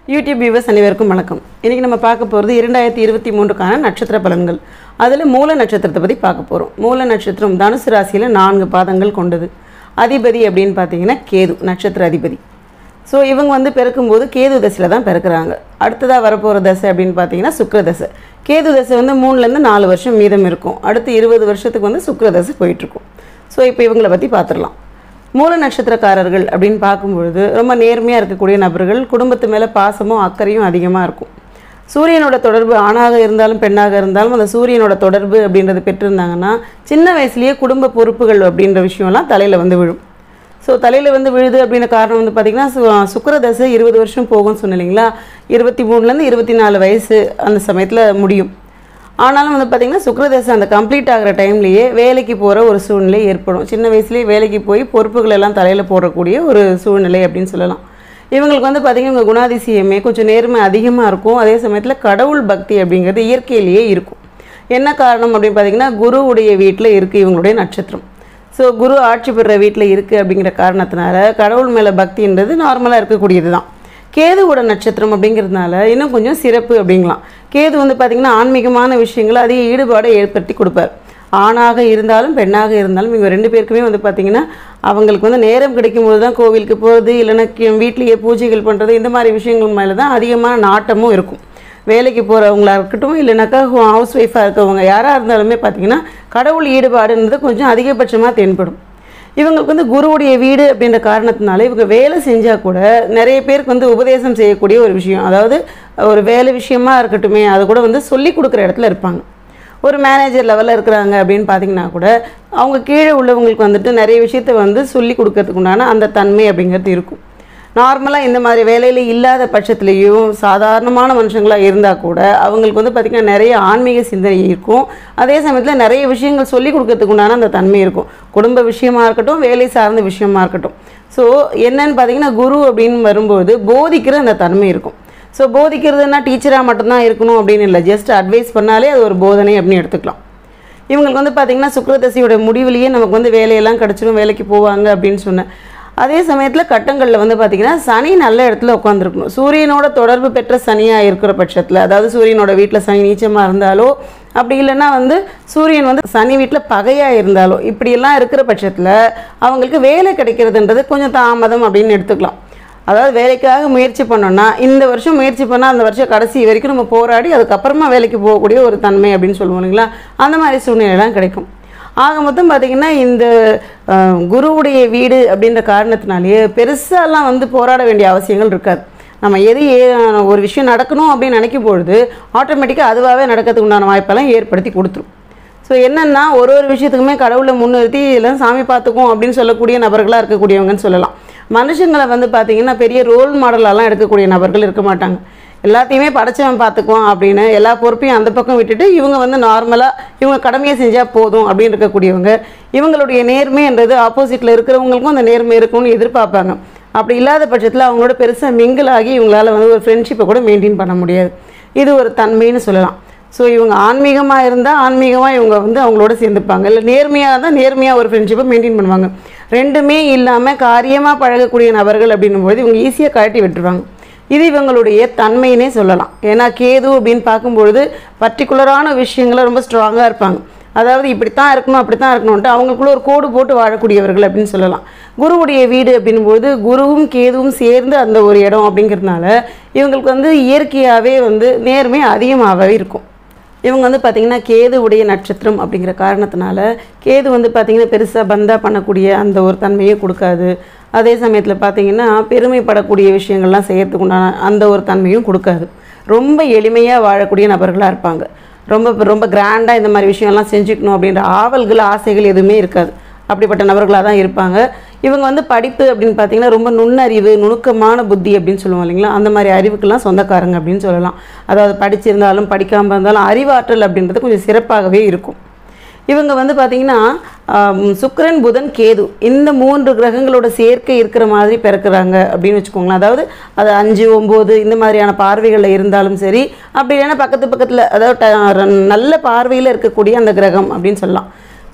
YouTube viewers அனைவருக்கும் வணக்கம் இன்றைக்கி நம்ம பார்க்க போகிறது இரண்டாயிரத்தி இருபத்தி மூன்றுக்கான நட்சத்திர பலன்கள் அதில் மூல நட்சத்திரத்தை பற்றி பார்க்க போகிறோம் மூல நட்சத்திரம் தனுசு ராசியில் நான்கு பாதங்கள் கொண்டது அதிபதி அப்படின்னு பார்த்தீங்கன்னா கேது நட்சத்திர அதிபதி ஸோ இவங்க வந்து பிறக்கும்போது கேது தசையில் தான் பிறக்கிறாங்க அடுத்ததாக வரப்போகிற தசை அப்படின்னு பார்த்தீங்கன்னா சுக்கிர தசை கேது தசை வந்து மூணுலேருந்து நாலு வருஷம் மீதம் இருக்கும் அடுத்து இருபது வருஷத்துக்கு வந்து சுக்கிர தசை போயிட்டுருக்கும் ஸோ இப்போ இவங்களை பற்றி பார்த்துடலாம் மூல நட்சத்திரக்காரர்கள் அப்படின்னு பார்க்கும்பொழுது ரொம்ப நேர்மையாக இருக்கக்கூடிய நபர்கள் குடும்பத்து மேலே பாசமும் அக்கறையும் அதிகமாக இருக்கும் சூரியனோட தொடர்பு ஆணாக இருந்தாலும் பெண்ணாக இருந்தாலும் அந்த சூரியனோட தொடர்பு அப்படின்றது பெற்றிருந்தாங்கன்னா சின்ன வயசுலேயே குடும்ப பொறுப்புகள் அப்படின்ற விஷயம்லாம் தலையில் வந்து விழும் ஸோ தலையில் வந்து விழுது அப்படின்ற காரணம் வந்து பார்த்திங்கன்னா சு- சுக்கிர தசை இருபது வருஷம் போகும்னு சொன்னேன் இல்லைங்களா இருபத்தி மூணுலேருந்து இருபத்தி நாலு வயசு அந்த சமயத்தில் முடியும் ஆனாலும் வந்து பார்த்திங்கன்னா சுக்கிரதசை அந்த கம்ப்ளீட் ஆகிற டைம்லேயே வேலைக்கு போகிற ஒரு சூழ்நிலை ஏற்படும் சின்ன வயசுலேயே வேலைக்கு போய் பொறுப்புகள் எல்லாம் தலையில் போடக்கூடிய ஒரு சூழ்நிலை அப்படின்னு சொல்லலாம் இவங்களுக்கு வந்து பார்த்திங்கன்னா இவங்க குணாதிசயமே கொஞ்சம் நேர்மை அதிகமாக இருக்கும் அதே சமயத்தில் கடவுள் பக்தி அப்படிங்கிறது இயற்கையிலேயே இருக்கும் என்ன காரணம் அப்படின்னு பார்த்தீங்கன்னா குருவுடைய வீட்டில் இருக்குது இவங்களுடைய நட்சத்திரம் ஸோ குரு ஆட்சி பெறுற வீட்டில் இருக்குது அப்படிங்கிற காரணத்தினால கடவுள் மேலே பக்தின்றது நார்மலாக இருக்கக்கூடியது தான் கேதுவோட நட்சத்திரம் அப்படிங்கிறதுனால இன்னும் கொஞ்சம் சிறப்பு அப்படிங்கலாம் கேது வந்து பார்த்திங்கன்னா ஆன்மீகமான விஷயங்களை அதிக ஈடுபாடை ஏற்படுத்தி கொடுப்பார் ஆணாக இருந்தாலும் பெண்ணாக இருந்தாலும் இவங்க ரெண்டு பேருக்குமே வந்து பார்த்திங்கன்னா அவங்களுக்கு வந்து நேரம் கிடைக்கும்போது தான் கோவிலுக்கு போகிறது இல்லைன்னா கி- வீட்லேயே பூஜைகள் பண்ணுறது இந்த மாதிரி விஷயங்கள் மேலே தான் அதிகமான நாட்டமும் இருக்கும் வேலைக்கு போகிறவங்களா இருக்கட்டும் இல்லைனாக்கா ஹவுஸ் ஒய்ஃபாக இருக்கவங்க யாராக இருந்தாலுமே பார்த்திங்கன்னா கடவுள் ஈடுபாடுன்றது கொஞ்சம் அதிகபட்சமாக தென்படும் இவங்களுக்கு வந்து குருவுடைய வீடு அப்படின்ற காரணத்தினால இவங்க வேலை செஞ்சால் கூட நிறைய பேருக்கு வந்து உபதேசம் செய்யக்கூடிய ஒரு விஷயம் அதாவது ஒரு வேலை விஷயமா இருக்கட்டுமே அது கூட வந்து சொல்லி கொடுக்குற இடத்துல இருப்பாங்க ஒரு மேனேஜர் லெவலில் இருக்கிறாங்க அப்படின்னு பார்த்தீங்கன்னா கூட அவங்க கீழே உள்ளவங்களுக்கு வந்துட்டு நிறைய விஷயத்த வந்து சொல்லி கொடுக்கறதுக்கு உண்டான அந்த தன்மை அப்படிங்கிறது இருக்கும் நார்மலாக இந்த மாதிரி வேலையில் இல்லாத பட்சத்துலேயும் சாதாரணமான மனுஷங்களாக இருந்தால் கூட அவங்களுக்கு வந்து பார்த்திங்கன்னா நிறைய ஆன்மீக சிந்தனை இருக்கும் அதே சமயத்தில் நிறைய விஷயங்கள் சொல்லி கொடுக்கறதுக்கு உண்டான அந்த தன்மை இருக்கும் குடும்ப விஷயமா இருக்கட்டும் வேலை சார்ந்த விஷயமா இருக்கட்டும் ஸோ என்னன்னு பார்த்தீங்கன்னா குரு அப்படின்னு வரும்போது போதிக்கிற அந்த தன்மை இருக்கும் ஸோ போதிக்கிறதுனா டீச்சராக மட்டும்தான் இருக்கணும் அப்படின்னு இல்லை ஜஸ்ட் அட்வைஸ் பண்ணாலே அது ஒரு போதனை அப்படின்னு எடுத்துக்கலாம் இவங்களுக்கு வந்து பார்த்திங்கன்னா சுக்ரதசையோட முடிவுலேயே நமக்கு வந்து வேலையெல்லாம் கிடச்சிரும் வேலைக்கு போவாங்க அப்படின்னு சொன்னேன் அதே சமயத்தில் கட்டங்களில் வந்து பார்த்திங்கன்னா சனி நல்ல இடத்துல உட்காந்துருக்கணும் சூரியனோட தொடர்பு பெற்ற சனியாக இருக்கிற பட்சத்தில் அதாவது சூரியனோட வீட்டில் சனி நீச்சமாக இருந்தாலோ அப்படி இல்லைன்னா வந்து சூரியன் வந்து சனி வீட்டில் பகையாக இருந்தாலோ இப்படியெல்லாம் இருக்கிற பட்சத்தில் அவங்களுக்கு வேலை கிடைக்கிறதுன்றது கொஞ்சம் தாமதம் அப்படின்னு எடுத்துக்கலாம் அதாவது வேலைக்காக முயற்சி பண்ணோம்னா இந்த வருஷம் முயற்சி பண்ணால் அந்த வருஷம் கடைசி வரைக்கும் நம்ம போராடி அதுக்கப்புறமா வேலைக்கு போகக்கூடிய ஒரு தன்மை அப்படின்னு சொல்லுவோம் இல்லைங்களா அந்த மாதிரி சூழ்நிலைலாம் கிடைக்கும் ஆக மொத்தம் பார்த்திங்கன்னா இந்த அஹ், குருவுடைய வீடு அப்படின்ற காரணத்தினாலேயே பெருசாலாம் வந்து போராட வேண்டிய அவசியங்கள் இருக்காது நம்ம எது ஏ- ஒரு விஷயம் நடக்கணும் அப்படின்னு நினைக்கும் பொழுது ஆட்டோமேட்டிக்காக அதுவாகவே நடக்கிறதுக்கு உண்டான வாய்ப்பெல்லாம் ஏற்படுத்தி கொடுத்துரும் ஸோ என்னென்னா ஒரு ஒரு விஷயத்துக்குமே கடவுளை முன்னிறுத்தி இதெல்லாம் சாமி பார்த்துக்கும் அப்படின்னு சொல்லக்கூடிய நபர்களாக இருக்கக்கூடியவங்கன்னு சொல்லலாம் மனுஷங்களை வந்து பார்த்தீங்கன்னா பெரிய ரோல் மாடலெல்லாம் எடுக்கக்கூடிய நபர்கள் இருக்க மாட்டாங்க எல்லாத்தையுமே படைச்சவன் பார்த்துக்குவான் அப்படின்னு எல்லா பொறுப்பையும் அந்த பக்கம் விட்டுட்டு இவங்க வந்து நார்மலாக இவங்க கடமையை செஞ்சால் போதும் அப்படின்னு இருக்கக்கூடியவங்க இவங்களுடைய நேர்மைன்றது ஆப்போசிட்டில் இருக்கிறவங்களுக்கும் அந்த நேர்மை இருக்கும்னு எதிர்பார்ப்பாங்க அப்படி இல்லாத பட்சத்தில் அவங்களோட பெருசாக மிங்கிள் ஆகி இவங்களால வந்து ஒரு ஃப்ரெண்ட்ஷிப்பை கூட மெயின்டைன் பண்ண முடியாது இது ஒரு தன்மைன்னு சொல்லலாம் ஸோ இவங்க ஆன்மீகமாக இருந்தால் ஆன்மீகமாக இவங்க வந்து அவங்களோட சேர்ந்துப்பாங்க இல்லை நேர்மையாக இருந்தால் நேர்மையாக ஒரு ஃப்ரெண்ட்ஷிப்பை மெயின்டைன் பண்ணுவாங்க ரெண்டுமே இல்லாமல் காரியமாக பழகக்கூடிய நபர்கள் அப்படின்னும்போது இவங்க ஈஸியாக கழட்டி விட்டுருவாங்க இது இவங்களுடைய தன்மையினே சொல்லலாம் ஏன்னா கேது அப்படின்னு பார்க்கும்பொழுது பர்டிகுலரான விஷயங்களை ரொம்ப ஸ்ட்ராங்காக இருப்பாங்க அதாவது இப்படித்தான் இருக்கணும் அப்படித்தான் இருக்கணும்ட்டு அவங்களுக்குள்ள ஒரு கோடு போட்டு வாழக்கூடியவர்கள் அப்படின்னு சொல்லலாம் குருவுடைய வீடு அப்படின்போது குருவும் கேதுவும் சேர்ந்து அந்த ஒரு இடம் அப்படிங்கிறதுனால இவங்களுக்கு வந்து இயற்கையாகவே வந்து நேர்மை அதிகமாகவே இருக்கும் இவங்க வந்து பார்த்திங்கன்னா கேது உடைய நட்சத்திரம் அப்படிங்கிற காரணத்தினால கேது வந்து பார்த்திங்கன்னா பெருசாக பந்தா பண்ணக்கூடிய அந்த ஒரு தன்மையை கொடுக்காது அதே சமயத்தில் பார்த்திங்கன்னா பெருமைப்படக்கூடிய விஷயங்கள்லாம் செய்யறதுக்கு உண்டான அந்த ஒரு தன்மையும் கொடுக்காது ரொம்ப எளிமையாக வாழக்கூடிய நபர்களாக இருப்பாங்க ரொம்ப ரொம்ப கிராண்டாக இந்த மாதிரி விஷயம்லாம் செஞ்சுக்கணும் அப்படின்ற ஆவல்கள் ஆசைகள் எதுவுமே இருக்காது அப்படிப்பட்ட நபர்களாக தான் இருப்பாங்க இவங்க வந்து படிப்பு அப்படின்னு பார்த்தீங்கன்னா ரொம்ப நுண்ணறிவு நுணுக்கமான புத்தி அப்படின்னு சொல்லுவோம் இல்லைங்களா அந்த மாதிரி அறிவுக்கெல்லாம் சொந்தக்காரங்க அப்படின்னு சொல்லலாம் அதாவது படிச்சிருந்தாலும் படிக்காமல் இருந்தாலும் அறிவாற்றல் அப்படின்றது கொஞ்சம் சிறப்பாகவே இருக்கும் இவங்க வந்து பார்த்திங்கன்னா ஆம், சுக்கிரன் புதன் கேது இந்த மூன்று கிரகங்களோட சேர்க்கை இருக்கிற மாதிரி பிறக்கிறாங்க அப்படின்னு வச்சுக்கோங்களேன் அதாவது அது அஞ்சு ஒம்பது இந்த மாதிரியான பார்வைகளில் இருந்தாலும் சரி அப்படி இல்லைன்னா பக்கத்து பக்கத்தில் அதாவது ட- நல்ல பார்வையில் இருக்கக்கூடிய அந்த கிரகம் அப்படின்னு சொல்லலாம்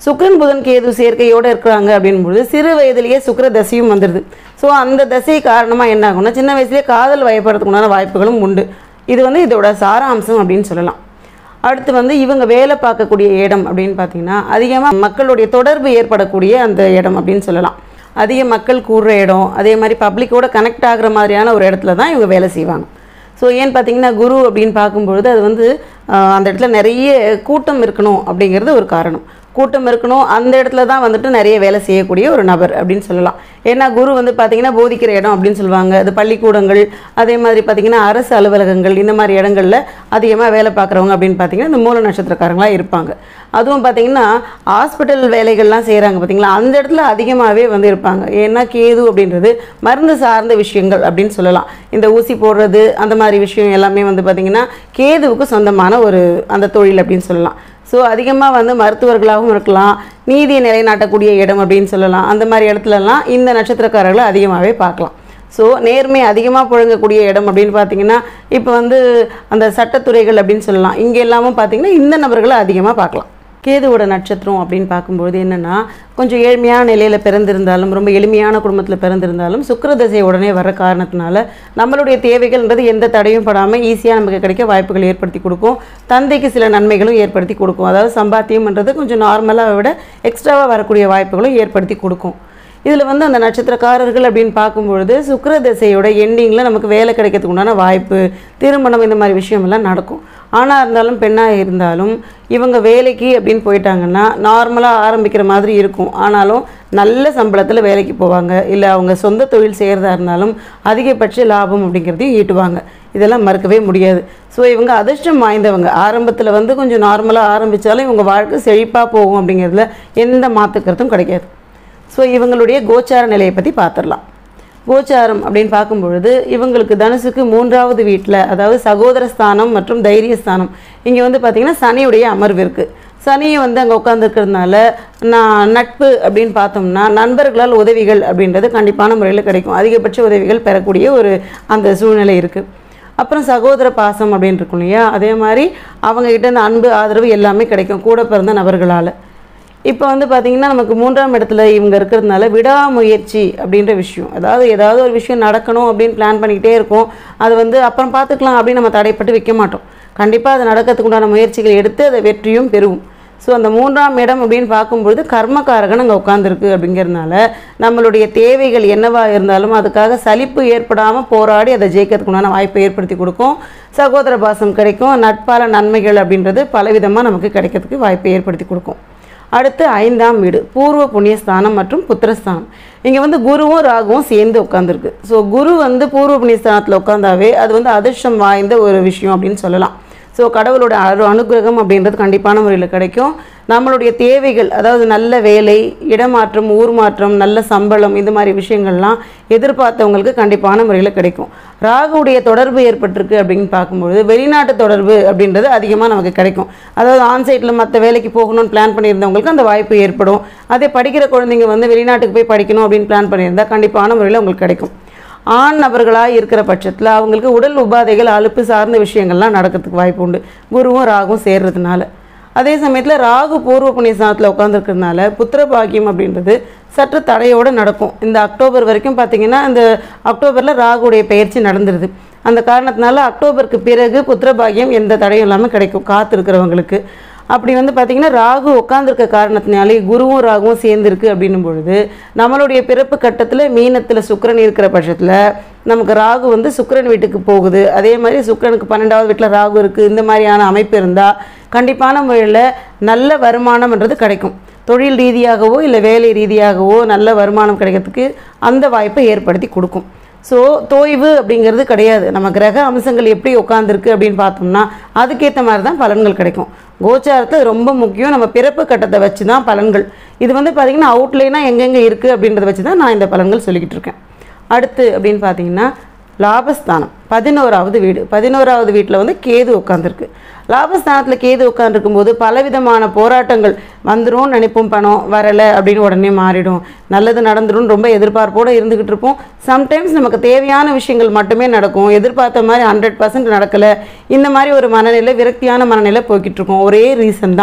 சுக்கிரன் புதன் கேது சேர்க்கையோடு இருக்கிறாங்க அப்படின்பொழுது சிறு வயதிலேயே சுக்கிர தசையும் வந்துடுது ஸோ அந்த தசை காரணமாக என்ன ஆகும்னா சின்ன வயசுலேயே காதல் வயப்படுறதுக்கு உண்டான வாய்ப்புகளும் உண்டு இது வந்து இதோட சாராம்சம் அப்படின்னு சொல்லலாம் அடுத்து வந்து இவங்க வேலை பார்க்கக்கூடிய இடம் அப்படின்னு பார்த்தீங்கன்னா அதிகமாக மக்களுடைய தொடர்பு ஏற்படக்கூடிய அந்த இடம் அப்படின்னு சொல்லலாம் அதிக மக்கள் கூடுற இடம் அதே மாதிரி பப்ளிக்கோட கனெக்ட் ஆகுற மாதிரியான ஒரு இடத்துல தான் இவங்க வேலை செய்வாங்க ஸோ ஏன்னு பார்த்தீங்கன்னா குரு அப்படின்னு பார்க்கும்பொழுது அது வந்து ஆஹ், அந்த இடத்துல நிறைய கூட்டம் இருக்கணும் அப்படிங்கிறது ஒரு காரணம் கூட்டம் இருக்கணும் அந்த இடத்துல தான் வந்துட்டு நிறைய வேலை செய்யக்கூடிய ஒரு நபர் அப்படின்னு சொல்லலாம் ஏன்னா குரு வந்து பார்த்தீங்கன்னா போதிக்கிற இடம் அப்படின்னு சொல்லுவாங்க அது பள்ளிக்கூடங்கள் அதே மாதிரி பார்த்தீங்கன்னா அரசு அலுவலகங்கள் இந்த மாதிரி இடங்கள்ல அதிகமாக வேலை பார்க்குறவங்க அப்படின்னு பார்த்தீங்கன்னா இந்த மூல நட்சத்திரக்காரங்களாக இருப்பாங்க அதுவும் பார்த்தீங்கன்னா ஹாஸ்பிட்டல் வேலைகள்லாம் செய்கிறாங்க பார்த்தீங்களா அந்த இடத்துல அதிகமாகவே வந்து இருப்பாங்க ஏன்னா கேது அப்படின்றது மருந்து சார்ந்த விஷயங்கள் அப்படின்னு சொல்லலாம் இந்த ஊசி போடுறது அந்த மாதிரி விஷயம் எல்லாமே வந்து பார்த்திங்கன்னா கேதுவுக்கு சொந்தமான ஒரு அந்த தொழில் அப்படின்னு சொல்லலாம் ஸோ அதிகமாக வந்து மருத்துவர்களாகவும் இருக்கலாம் நீதியை நிலைநாட்டக்கூடிய இடம் அப்படின்னு சொல்லலாம் அந்த மாதிரி இடத்துலலாம் இந்த நட்சத்திரக்காரர்களை அதிகமாகவே பார்க்கலாம் ஸோ நேர்மை அதிகமாக புழங்கக்கூடிய இடம் அப்படின்னு பார்த்தீங்கன்னா இப்போ வந்து அந்த சட்டத்துறைகள் அப்படின்னு சொல்லலாம் இங்கே எல்லாமும் பார்த்தீங்கன்னா இந்த நபர்களை அதிகமாக பார்க்கலாம் கேதுவோட நட்சத்திரம் அப்படின்னு பார்க்கும்பொழுது என்னென்னா கொஞ்சம் ஏழ்மையான நிலையில் பிறந்திருந்தாலும் ரொம்ப எளிமையான குடும்பத்தில் பிறந்திருந்தாலும் சுக்கிர திசை உடனே வர காரணத்தினால நம்மளுடைய தேவைகள்ன்றது எந்த தடையும் படாமல் ஈஸியாக நமக்கு கிடைக்க வாய்ப்புகள் ஏற்படுத்தி கொடுக்கும் தந்தைக்கு சில நன்மைகளும் ஏற்படுத்தி கொடுக்கும் அதாவது சம்பாத்தியம்ன்றது கொஞ்சம் நார்மலாக விட எக்ஸ்ட்ராவாக வரக்கூடிய வாய்ப்புகளும் ஏற்படுத்தி கொடுக்கும் இதில் வந்து அந்த நட்சத்திரக்காரர்கள் அப்படின்னு பார்க்கும்பொழுது சுக்கிர திசையோட எண்டிங்கில் நமக்கு வேலை கிடைக்கிறதுக்கு உண்டான வாய்ப்பு திருமணம் இந்த மாதிரி விஷயமெல்லாம் நடக்கும் ஆணாக இருந்தாலும் பெண்ணாக இருந்தாலும் இவங்க வேலைக்கு அப்படின்னு போயிட்டாங்கன்னா நார்மலாக ஆரம்பிக்கிற மாதிரி இருக்கும் ஆனாலும் நல்ல சம்பளத்தில் வேலைக்கு போவாங்க இல்லை அவங்க சொந்த தொழில் செய்கிறதா இருந்தாலும் அதிகபட்ச லாபம் அப்படிங்கிறதையும் ஈட்டுவாங்க இதெல்லாம் மறுக்கவே முடியாது ஸோ இவங்க அதிர்ஷ்டம் வாய்ந்தவங்க ஆரம்பத்தில் வந்து கொஞ்சம் நார்மலாக ஆரம்பித்தாலும் இவங்க வாழ்க்கை செழிப்பாக போகும் அப்படிங்கிறதுல எந்த மாற்றுக்கருத்தும் கிடைக்காது ஸோ இவங்களுடைய கோச்சார நிலையை பற்றி பார்த்துடலாம் கோச்சாரம் அப்படின்னு பார்க்கும் பொழுது இவங்களுக்கு தனுசுக்கு மூன்றாவது வீட்டில் அதாவது சகோதர ஸ்தானம் மற்றும் தைரியஸ்தானம் இங்கே வந்து பார்த்திங்கன்னா சனியுடைய அமர்வு இருக்குது சனியை வந்து அங்கே உட்காந்துருக்கிறதுனால நான் நட்பு அப்படின்னு பார்த்தோம்னா நண்பர்களால் உதவிகள் அப்படின்றது கண்டிப்பான முறையில் கிடைக்கும் அதிகபட்ச உதவிகள் பெறக்கூடிய ஒரு அந்த சூழ்நிலை இருக்குது அப்புறம் சகோதர பாசம் அப்படின்னு இருக்கும் இல்லையா அதே மாதிரி அவங்கக்கிட்ட இந்த அன்பு ஆதரவு எல்லாமே கிடைக்கும் கூட பிறந்த நபர்களால் இப்போ வந்து பார்த்திங்கன்னா நமக்கு மூன்றாம் இடத்துல இவங்க இருக்கிறதுனால விடாமுயற்சி அப்படின்ற விஷயம் அதாவது ஏதாவது ஒரு விஷயம் நடக்கணும் அப்படின்னு பிளான் பண்ணிக்கிட்டே இருக்கோம் அது வந்து அப்புறம் பார்த்துக்கலாம் அப்படின்னு நம்ம தடைப்பட்டு வைக்க மாட்டோம் கண்டிப்பாக அது நடக்கிறதுக்கு உண்டான முயற்சிகள் எடுத்து அதை வெற்றியும் பெறுவோம் ஸோ அந்த மூன்றாம் இடம் அப்படின்னு பார்க்கும்பொழுது கர்மகாரகன் அங்கே உட்காந்துருக்கு அப்படிங்கிறதுனால நம்மளுடைய தேவைகள் என்னவாக இருந்தாலும் அதுக்காக சலிப்பு ஏற்படாமல் போராடி அதை ஜெயிக்கிறதுக்கு உண்டான வாய்ப்பை ஏற்படுத்தி கொடுக்கும் சகோதர பாசம் கிடைக்கும் நட்பால நன்மைகள் அப்படின்றது பலவிதமாக நமக்கு கிடைக்கிறதுக்கு வாய்ப்பை ஏற்படுத்தி கொடுக்கும் அடுத்து ஐந்தாம் வீடு பூர்வ புண்ணியஸ்தானம் மற்றும் புத்திரஸ்தானம் இங்கே வந்து குருவும் ராகுவும் சேர்ந்து உட்காந்துருக்கு ஸோ குரு வந்து பூர்வ புண்ணியஸ்தானத்தில் உட்காந்தாவே அது வந்து அதிர்ஷ்டம் வாய்ந்த ஒரு விஷயம் அப்படின்னு சொல்லலாம் ஸோ கடவுளோட அரு அனுகிரகம் அப்படின்றது கண்டிப்பான முறையில் கிடைக்கும் நம்மளுடைய தேவைகள் அதாவது நல்ல வேலை இடமாற்றம் ஊர் மாற்றம் நல்ல சம்பளம் இந்த மாதிரி விஷயங்கள்லாம் எதிர்பார்த்தவங்களுக்கு கண்டிப்பான முறையில் கிடைக்கும் ராகுவுடைய தொடர்பு ஏற்பட்டிருக்கு அப்படின்னு பார்க்கும்பொழுது வெளிநாட்டு தொடர்பு அப்படின்றது அதிகமாக நமக்கு கிடைக்கும் அதாவது ஆன்சைட்டில் மற்ற வேலைக்கு போகணும்னு பிளான் பண்ணியிருந்தவங்களுக்கு அந்த வாய்ப்பு ஏற்படும் அதே படிக்கிற குழந்தைங்க வந்து வெளிநாட்டுக்கு போய் படிக்கணும் அப்படின்னு பிளான் பண்ணியிருந்தா கண்டிப்பான முறையில் உங்களுக்கு கிடைக்கும் ஆண் நபர்களாக இருக்கிற பட்சத்தில் அவங்களுக்கு உடல் உபாதைகள் அலுப்பு சார்ந்த விஷயங்கள்லாம் நடக்கிறதுக்கு வாய்ப்பு உண்டு குருவும் ராகும் சேர்றதுனால அதே சமயத்தில் ராகு பூர்வ புண்ணியஸ்தானத்தில் உட்காந்துருக்கிறதுனால புத்திர பாக்கியம் அப்படின்றது சற்று தடையோடு நடக்கும் இந்த அக்டோபர் வரைக்கும் பார்த்தீங்கன்னா இந்த அக்டோபரில் ராகுடைய பயிற்சி நடந்துருது அந்த காரணத்தினால அக்டோபருக்கு பிறகு புத்திர பாக்கியம் எந்த தடையும் இல்லாமல் கிடைக்கும் காத்திருக்கிறவங்களுக்கு அப்படி வந்து பார்த்திங்கன்னா ராகு உட்காந்துருக்க காரணத்தினாலே குருவும் ராகுவும் சேர்ந்துருக்கு அப்படின்னும் பொழுது நம்மளுடைய பிறப்பு கட்டத்தில் மீனத்தில் சுக்கிரன் இருக்கிற பட்சத்தில் நமக்கு ராகு வந்து சுக்கிரன் வீட்டுக்கு போகுது அதே மாதிரி சுக்கிரனுக்கு பன்னெண்டாவது வீட்டில் ராகு இருக்குது இந்த மாதிரியான அமைப்பு இருந்தால் கண்டிப்பான முறையில் நல்ல வருமானம்ன்றது கிடைக்கும் தொழில் ரீதியாகவோ இல்லை வேலை ரீதியாகவோ நல்ல வருமானம் கிடைக்கிறதுக்கு அந்த வாய்ப்பை ஏற்படுத்தி கொடுக்கும் ஸோ தோய்வு அப்படிங்கிறது கிடையாது நம்ம கிரக அம்சங்கள் எப்படி உட்காந்துருக்கு அப்படின்னு பார்த்தோம்னா அதுக்கேற்ற மாதிரி தான் பலன்கள் கிடைக்கும் கோச்சாரத்தில் ரொம்ப முக்கியம் நம்ம பிறப்பு கட்டத்தை வச்சு தான் பலன்கள் இது வந்து பார்த்திங்கன்னா அவுட்லைனாக எங்கெங்கே இருக்குது அப்படின்றத வச்சு தான் நான் இந்த பலன்கள் சொல்லிக்கிட்டு இருக்கேன் அடுத்து அப்படின்னு பார்த்தீங்கன்னா லாபஸ்தானம் பதினோராவது வீடு பதினோராவது வீட்டில் வந்து கேது உட்காந்துருக்கு லாபஸ்தானத்தில் கேது உட்காந்துருக்கும் போது பலவிதமான போராட்டங்கள் வந்துடும் நினைப்போம் பணம் வரலை அப்படின்னு உடனே மாறிடும் நல்லது நடந்துடும் ரொம்ப எதிர்பார்ப்போடு இருந்துக்கிட்டு இருப்போம் சம்டைம்ஸ் நமக்கு தேவையான விஷயங்கள் மட்டுமே நடக்கும் எதிர்பார்த்த மாதிரி ஹண்ட்ரட் பர்சன்ட் நடக்கலை இந்த மாதிரி ஒரு மனநிலை விரக்தியான மனநிலை போய்கிட்டு இருக்கும் ஒரே ரீசன் தான்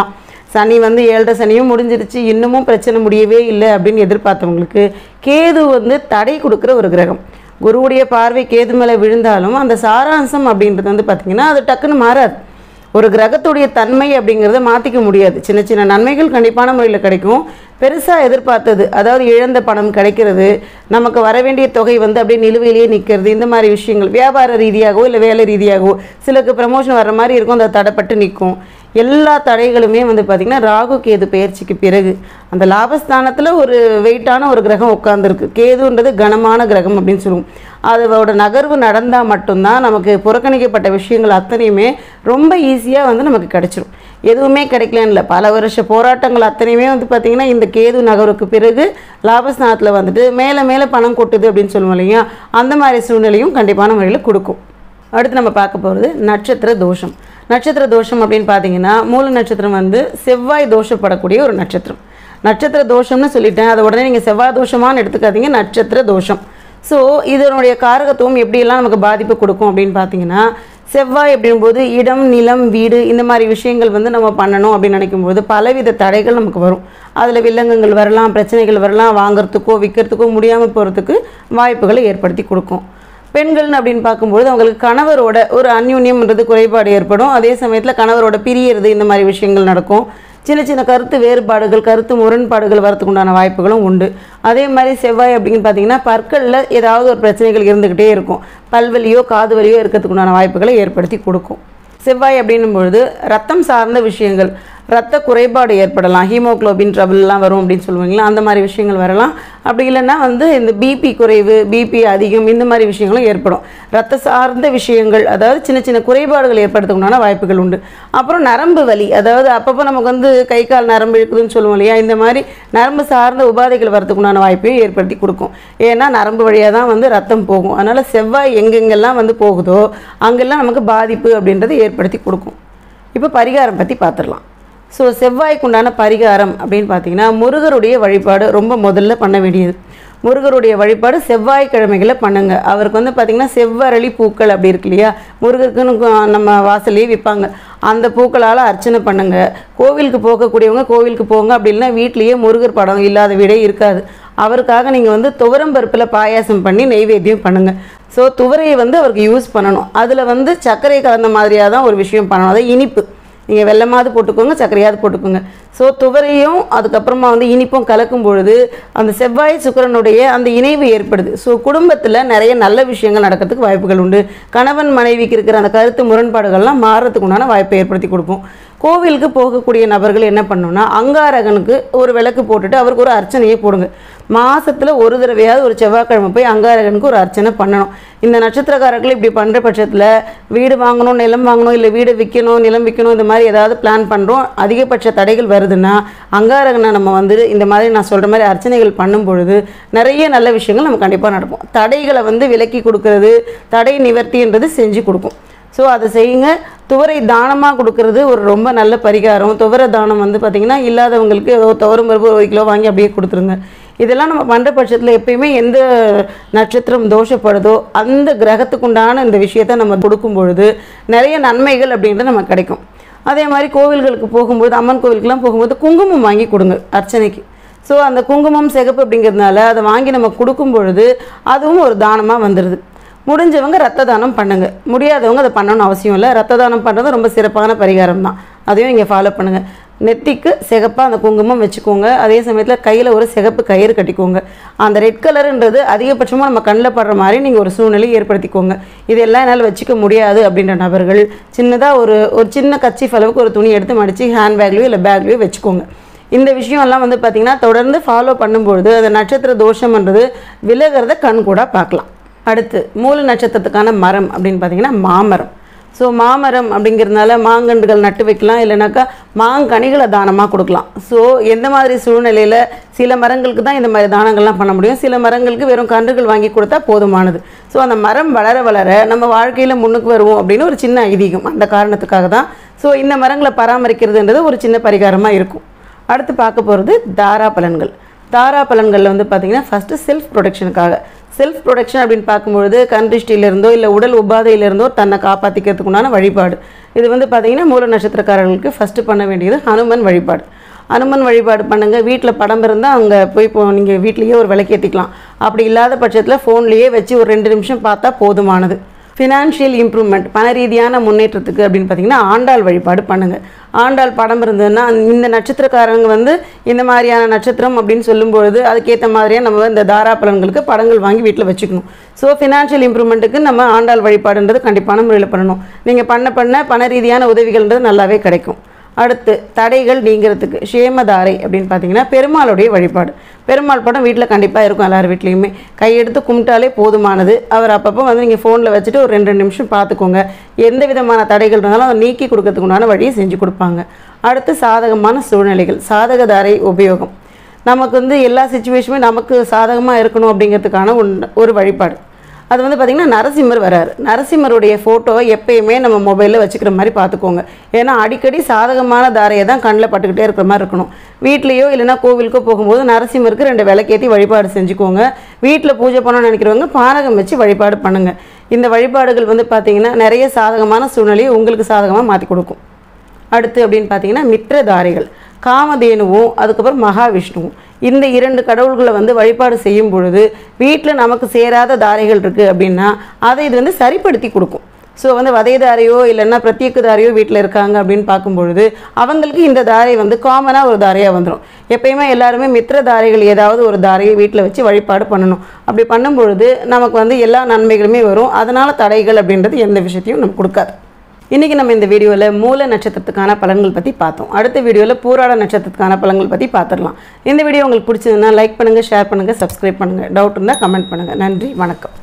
சனி வந்து ஏழரை சனியும் முடிஞ்சிருச்சு இன்னமும் பிரச்சனை முடியவே இல்லை அப்படின்னு எதிர்பார்த்தவங்களுக்கு கேது வந்து தடை கொடுக்குற ஒரு கிரகம் குருவுடைய பார்வை கேது மேலே விழுந்தாலும் அந்த சாராம்சம் அப்படின்றது வந்து பார்த்திங்கன்னா அது டக்குன்னு மாறாது ஒரு கிரகத்துடைய தன்மை அப்படிங்கிறத மாற்றிக்க முடியாது சின்ன சின்ன நன்மைகள் கண்டிப்பான முறையில் கிடைக்கும் பெருசாக எதிர்பார்த்தது அதாவது இழந்த பணம் கிடைக்கிறது நமக்கு வர வேண்டிய தொகை வந்து அப்படியே நிலுவையிலேயே நிற்கிறது இந்த மாதிரி விஷயங்கள் வியாபார ரீதியாகவோ இல்லை வேலை ரீதியாகவோ சிலருக்கு ப்ரமோஷன் வர்ற மாதிரி இருக்கும் அந்த தடைப்பட்டு நிற்கும் எல்லா தடைகளுமே வந்து பார்த்திங்கன்னா ராகு கேது பெயர்ச்சிக்கு பிறகு அந்த லாபஸ்தானத்தில் ஒரு வெயிட்டான ஒரு கிரகம் உட்காந்துருக்கு கேதுன்றது கனமான கிரகம் அப்படின்னு சொல்லுவோம் அதோட நகர்வு நடந்தால் மட்டும்தான் நமக்கு புறக்கணிக்கப்பட்ட விஷயங்கள் அத்தனையுமே ரொம்ப ஈஸியாக வந்து நமக்கு கிடைச்சிரும் எதுவுமே கிடைக்கலன்னு இல்லை பல வருஷ போராட்டங்கள் அத்தனையுமே வந்து பார்த்திங்கன்னா இந்த கேது நகருக்கு பிறகு லாபஸ்தானத்தில் வந்துட்டு மேலே மேலே பணம் கொட்டுது அப்படின்னு சொல்லுவோம் இல்லையா அந்த மாதிரி சூழ்நிலையும் கண்டிப்பான முறையில் கொடுக்கும் அடுத்து நம்ம பார்க்க போகிறது நட்சத்திர தோஷம் நட்சத்திர தோஷம் அப்படின்னு பார்த்தீங்கன்னா மூல நட்சத்திரம் வந்து செவ்வாய் தோஷப்படக்கூடிய ஒரு நட்சத்திரம் நட்சத்திர தோஷம்னு சொல்லிட்டேன் அதை உடனே நீங்கள் செவ்வாய் தோஷமான்னு எடுத்துக்காதீங்க நட்சத்திர தோஷம் ஸோ இதனுடைய காரகத்துவம் எப்படியெல்லாம் நமக்கு பாதிப்பு கொடுக்கும் அப்படின்னு பார்த்தீங்கன்னா செவ்வாய் அப்படிங்கும்போது இடம் நிலம் வீடு இந்த மாதிரி விஷயங்கள் வந்து நம்ம பண்ணணும் அப்படின்னு நினைக்கும்போது பலவித தடைகள் நமக்கு வரும் அதில் வில்லங்கங்கள் வரலாம் பிரச்சனைகள் வரலாம் வாங்குறதுக்கோ விற்கிறதுக்கோ முடியாமல் போகிறதுக்கு வாய்ப்புகளை ஏற்படுத்தி கொடுக்கும் பெண்கள்னு அப்படின்னு பார்க்கும்பொழுது அவங்களுக்கு கணவரோட ஒரு அந்யூன்யம்ன்றது குறைபாடு ஏற்படும் அதே சமயத்தில் கணவரோட பிரியறது இந்த மாதிரி விஷயங்கள் நடக்கும் சின்ன சின்ன கருத்து வேறுபாடுகள் கருத்து முரண்பாடுகள் வரதுக்கு உண்டான வாய்ப்புகளும் உண்டு அதே மாதிரி செவ்வாய் அப்படின்னு பார்த்தீங்கன்னா பற்களில் ஏதாவது ஒரு பிரச்சனைகள் இருந்துக்கிட்டே இருக்கும் பல்வலியோ காது வலியோ இருக்கிறதுக்கு உண்டான வாய்ப்புகளை ஏற்படுத்தி கொடுக்கும் செவ்வாய் அப்படின்னும் பொழுது ரத்தம் சார்ந்த விஷயங்கள் ரத்த குறைபாடு ஏற்படலாம் ஹீமோக்ளோபின் ட்ரபிள்லாம் வரும் அப்படின்னு சொல்லுவீங்களா அந்த மாதிரி விஷயங்கள் வரலாம் அப்படி இல்லைன்னா வந்து இந்த பிபி குறைவு பிபி அதிகம் இந்த மாதிரி விஷயங்களும் ஏற்படும் ரத்த சார்ந்த விஷயங்கள் அதாவது சின்ன சின்ன குறைபாடுகள் ஏற்படுறதுக்குண்டான வாய்ப்புகள் உண்டு அப்புறம் நரம்பு வலி அதாவது அப்பப்போ நமக்கு வந்து கை கால் நரம்பு இருக்குதுன்னு சொல்லுவோம் இல்லையா இந்த மாதிரி நரம்பு சார்ந்த உபாதைகள் வரதுக்குண்டான வாய்ப்பையும் ஏற்படுத்தி கொடுக்கும் ஏன்னா நரம்பு வழியாக தான் வந்து ரத்தம் போகும் அதனால் செவ்வாய் எங்கெங்கெல்லாம் வந்து போகுதோ அங்கெல்லாம் நமக்கு பாதிப்பு அப்படின்றத ஏற்படுத்தி கொடுக்கும் இப்போ பரிகாரம் பற்றி பார்த்துடலாம் ஸோ செவ்வாய்க்குண்டான பரிகாரம் அப்படின்னு பார்த்தீங்கன்னா முருகருடைய வழிபாடு ரொம்ப முதல்ல பண்ண வேண்டியது முருகருடைய வழிபாடு செவ்வாய்க்கிழமைகளை பண்ணுங்க அவருக்கு வந்து பார்த்திங்கன்னா செவ்வரளி பூக்கள் அப்படி இருக்கு இல்லையா முருகருக்குன்னு கு- நம்ம வாசல்லையே விற்பாங்க அந்த பூக்களால் அர்ச்சனை பண்ணுங்க கோவிலுக்கு போகக்கூடியவங்க கோவிலுக்கு போங்க அப்படி இல்லைன்னா வீட்லேயே முருகர் படம் இல்லாத வீடே இருக்காது அவருக்காக நீங்கள் வந்து துவரம் பருப்பில் பாயாசம் பண்ணி நெய்வேத்தியம் பண்ணுங்கள் ஸோ துவரையை வந்து அவருக்கு யூஸ் பண்ணணும் அதில் வந்து சர்க்கரை கலந்த மாதிரியாக தான் ஒரு விஷயம் பண்ணணும் அதாவது இனிப்பு நீங்கள் வெள்ளமாவது போட்டுக்கோங்க சர்க்கரையாவது போட்டுக்கோங்க ஸோ துவரையும் அதுக்கப்புறமா வந்து இனிப்பும் கலக்கும் பொழுது அந்த செவ்வாய் சுக்கிரனுடைய அந்த இணைவு ஏற்படுது ஸோ குடும்பத்தில் நிறைய நல்ல விஷயங்கள் நடக்கிறதுக்கு வாய்ப்புகள் உண்டு கணவன் மனைவிக்கு இருக்கிற அந்த கருத்து முரண்பாடுகள்லாம் மாறுறதுக்கு உண்டான வாய்ப்பை ஏற்படுத்தி கொடுக்கும் கோவிலுக்கு போகக்கூடிய நபர்கள் என்ன பண்ணணும்னா அங்காரகனுக்கு ஒரு விளக்கு போட்டுட்டு அவருக்கு ஒரு அர்ச்சனையை போடுங்க மாசத்துல ஒரு தடவையாவது ஒரு செவ்வாய்க்கிழமை போய் அங்காரகனுக்கு ஒரு அர்ச்சனை பண்ணணும் இந்த நட்சத்திரக்காரர்கள் இப்படி பண்ணுற பட்சத்தில் வீடு வாங்கணும் நிலம் வாங்கணும் இல்லை வீடு விற்கணும் நிலம் விற்கணும் இந்த மாதிரி ஏதாவது பிளான் பண்ணுறோம் அதிகபட்ச தடைகள் வருதுன்னா அங்காரகனை நம்ம வந்து இந்த மாதிரி நான் சொல்கிற மாதிரி அர்ச்சனைகள் பண்ணும் பொழுது நிறைய நல்ல விஷயங்கள் நம்ம கண்டிப்பாக நடக்கும் தடைகளை வந்து விலக்கி கொடுக்கறது தடை நிவர்த்தின்றது செஞ்சு கொடுக்கும் ஸோ அதை செய்யுங்க துவரை தானமாக கொடுக்கறது ஒரு ரொம்ப நல்ல பரிகாரம் துவர தானம் வந்து பார்த்திங்கன்னா இல்லாதவங்களுக்கு ஏதோ துவரம் பருப்பு ஒரு கிலோ வாங்கி அப்படியே கொடுத்துருங்க இதெல்லாம் நம்ம பண்ணுற பட்சத்தில் எப்பயுமே எந்த நட்சத்திரம் தோஷப்படுதோ அந்த கிரகத்துக்குண்டான இந்த விஷயத்தை நம்ம கொடுக்கும் பொழுது நிறைய நன்மைகள் அப்படின்றது நமக்கு கிடைக்கும் அதே மாதிரி கோவில்களுக்கு போகும்போது அம்மன் கோவிலுக்குலாம் போகும்போது குங்குமம் வாங்கி கொடுங்க அர்ச்சனைக்கு ஸோ அந்த குங்குமம் சிகப்பு அப்படிங்கிறதுனால அதை வாங்கி நம்ம கொடுக்கும் பொழுது அதுவும் ஒரு தானமாக வந்துடுது முடிஞ்சவங்க ரத்த தானம் பண்ணுங்க முடியாதவங்க அதை பண்ணணும்னு அவசியம் இல்லை ரத்த தானம் பண்ணுறது ரொம்ப சிறப்பான பரிகாரம் தான் அதையும் நீங்கள் ஃபாலோ பண்ணுங்கள் நெத்திக்கு சிகப்பாக அந்த குங்குமம் வச்சுக்கோங்க அதே சமயத்தில் கையில் ஒரு சிகப்பு கயிறு கட்டிக்கோங்க அந்த ரெட் கலருன்றது அதிகபட்சமாக நம்ம கண்ணில் படுற மாதிரி நீங்கள் ஒரு சூழ்நிலையை ஏற்படுத்திக்கோங்க இதெல்லாம் என்னால் வச்சுக்க முடியாது அப்படின்ற நபர்கள் சின்னதாக ஒரு ஒரு சின்ன கச்சிஃப் அளவுக்கு ஒரு துணி எடுத்து மடித்து ஹேண்ட்பேக்லேயோ இல்லை பேக்லேயோ வச்சுக்கோங்க இந்த விஷயம்லாம் வந்து பார்த்திங்கன்னா தொடர்ந்து ஃபாலோ பண்ணும்பொழுது அந்த நட்சத்திர தோஷம்ன்றது விலகிறத கண் கூட பார்க்கலாம் அடுத்து மூல நட்சத்திரத்துக்கான மரம் அப்படின்னு பார்த்தீங்கன்னா மாமரம் ஸோ மாமரம் அப்படிங்கிறதுனால மாங்கன்றுகள் நட்டு வைக்கலாம் இல்லைனாக்கா மாங்கனிகளை தானமாக கொடுக்கலாம் ஸோ எந்த மாதிரி சூழ்நிலையில் சில மரங்களுக்கு தான் இந்த மாதிரி தானங்கள்லாம் பண்ண முடியும் சில மரங்களுக்கு வெறும் கன்றுகள் வாங்கி கொடுத்தா போதுமானது ஸோ அந்த மரம் வளர வளர நம்ம வாழ்க்கையில் முன்னுக்கு வருவோம் அப்படின்னு ஒரு சின்ன ஐதீகம் அந்த காரணத்துக்காக தான் ஸோ இந்த மரங்களை பராமரிக்கிறதுன்றது ஒரு சின்ன பரிகாரமாக இருக்கும் அடுத்து பார்க்க போகிறது தாரா பலன்கள் தாரா பலன்களில் வந்து பார்த்தீங்கன்னா ஃபஸ்ட்டு செல்ஃப் ப்ரொடெக்ஷனுக்காக செல்ஃப் ப்ரொடெக்ஷன் அப்படின்னு பார்க்கும்பொழுது கண்திஷ்டியிலிருந்தோ இல்லை உடல் உபாதையிலிருந்தோ தன்னை காப்பாற்றிக்கிறதுக்கு உண்டான வழிபாடு இது வந்து பார்த்தீங்கன்னா மூல நட்சத்திரக்காரர்களுக்கு ஃபஸ்ட்டு பண்ண வேண்டியது ஹனுமன் வழிபாடு அனுமன் வழிபாடு பண்ணுங்க வீட்டில் படம் இருந்தால் அங்கே போய் இப்போ நீங்கள் வீட்லேயே ஒரு விளக்கேற்றிக்கலாம் அப்படி இல்லாத பட்சத்தில் ஃபோன்லேயே வச்சு ஒரு ரெண்டு நிமிஷம் பார்த்தா போதுமானது ஃபினான்ஷியல் இம்ப்ரூவ்மெண்ட் பண ரீதியான முன்னேற்றத்துக்கு அப்படின்னு பார்த்தீங்கன்னா ஆண்டாள் வழிபாடு பண்ணுங்கள் ஆண்டாள் படம் இருந்ததுன்னா இந்த நட்சத்திரக்காரங்க வந்து இந்த மாதிரியான நட்சத்திரம் அப்படின்னு சொல்லும்பொழுது அதுக்கேற்ற மாதிரியே நம்ம இந்த தாரா பலன்களுக்கு படங்கள் வாங்கி வீட்டில் வச்சுக்கணும் ஸோ ஃபினான்ஷியல் இம்ப்ரூவ்மெண்ட்டுக்கு நம்ம ஆண்டாள் வழிபாடுன்றது கண்டிப்பான முறையில் பண்ணணும் நீங்கள் பண்ண பண்ண பண ரீதியான உதவிகள்ன்றது நல்லாவே கிடைக்கும் அடுத்து தடைகள் நீங்கிறதுக்கு ஷேமதாரை அப்படின்னு பார்த்தீங்கன்னா பெருமாளுடைய வழிபாடு பெருமாள் படம் வீட்டில் கண்டிப்பாக இருக்கும் எல்லார் வீட்லேயுமே கையெடுத்து கும்பிட்டாலே போதுமானது அவர் அப்பப்போ வந்து நீங்கள் ஃபோனில் வச்சுட்டு ஒரு ரெண்டு ரெண்டு நிமிஷம் பார்த்துக்கோங்க எந்த விதமான தடைகள் இருந்தாலும் அதை நீக்கி கொடுக்கறதுக்கு உண்டான வழியை செஞ்சு கொடுப்பாங்க அடுத்து சாதகமான சூழ்நிலைகள் சாதகதாரை உபயோகம் நமக்கு வந்து எல்லா சுச்சுவேஷனுமே நமக்கு சாதகமாக இருக்கணும் அப்படிங்கிறதுக்கான ஒன்று ஒரு வழிபாடு அது வந்து பார்த்திங்கன்னா நரசிம்மர் வராரு நரசிம்மருடைய ஃபோட்டோவை எப்பயுமே நம்ம மொபைலில் வச்சுக்கிற மாதிரி பார்த்துக்கோங்க ஏன்னா அடிக்கடி சாதகமான தாரையை தான் கண்ணில் பட்டுக்கிட்டே இருக்கிற மாதிரி இருக்கணும் வீட்லேயோ இல்லைன்னா கோவிலுக்கோ போகும்போது நரசிம்மருக்கு ரெண்டு விளக்கேற்றி வழிபாடு செஞ்சுக்கோங்க வீட்டில் பூஜை பண்ணணும்னு நினைக்கிறவங்க பானகம் வச்சு வழிபாடு பண்ணுங்கள் இந்த வழிபாடுகள் வந்து பார்த்திங்கன்னா நிறைய சாதகமான சூழ்நிலையை உங்களுக்கு சாதகமாக மாற்றி கொடுக்கும் அடுத்து அப்படின்னு பார்த்தீங்கன்னா மித்திரதாரிகள் காமதேனுவும் அதுக்கப்புறம் மகாவிஷ்ணுவும் இந்த இரண்டு கடவுள்களை வந்து வழிபாடு செய்யும் பொழுது வீட்டில் நமக்கு சேராத தாரைகள் இருக்குது அப்படின்னா அதை இது வந்து சரிப்படுத்தி கொடுக்கும் ஸோ வந்து வதைதாரையோ இல்லைன்னா பிரத்யேக தாரையோ வீட்டில் இருக்காங்க அப்படின்னு பார்க்கும்பொழுது அவங்களுக்கு இந்த தாரை வந்து காமனாக ஒரு தாரையாக வந்துடும் எப்பயுமே எல்லாருமே மித்திர தாரைகள் ஏதாவது ஒரு தாரையை வீட்டில் வச்சு வழிபாடு பண்ணணும் அப்படி பண்ணும்பொழுது நமக்கு வந்து எல்லா நன்மைகளுமே வரும் அதனால் தடைகள் அப்படின்றது எந்த விஷயத்தையும் நமக்கு கொடுக்காது இன்றைக்கி நம்ம இந்த வீடியோவில் மூல நட்சத்திரத்துக்கான பலன்கள் பற்றி பார்த்தோம் அடுத்த வீடியோவில் பூராட நட்சத்திரத்துக்கான பலன்கள் பற்றி பார்த்துடலாம் இந்த வீடியோ உங்களுக்கு பிடிச்சதுன்னா லைக் பண்ணுங்கள் ஷேர் பண்ணுங்கள் சப்ஸ்கிரைப் பண்ணுங்கள் டவுட் இருந்தால் கமெண்ட் பண்ணுங்கள் நன்றி வணக்கம்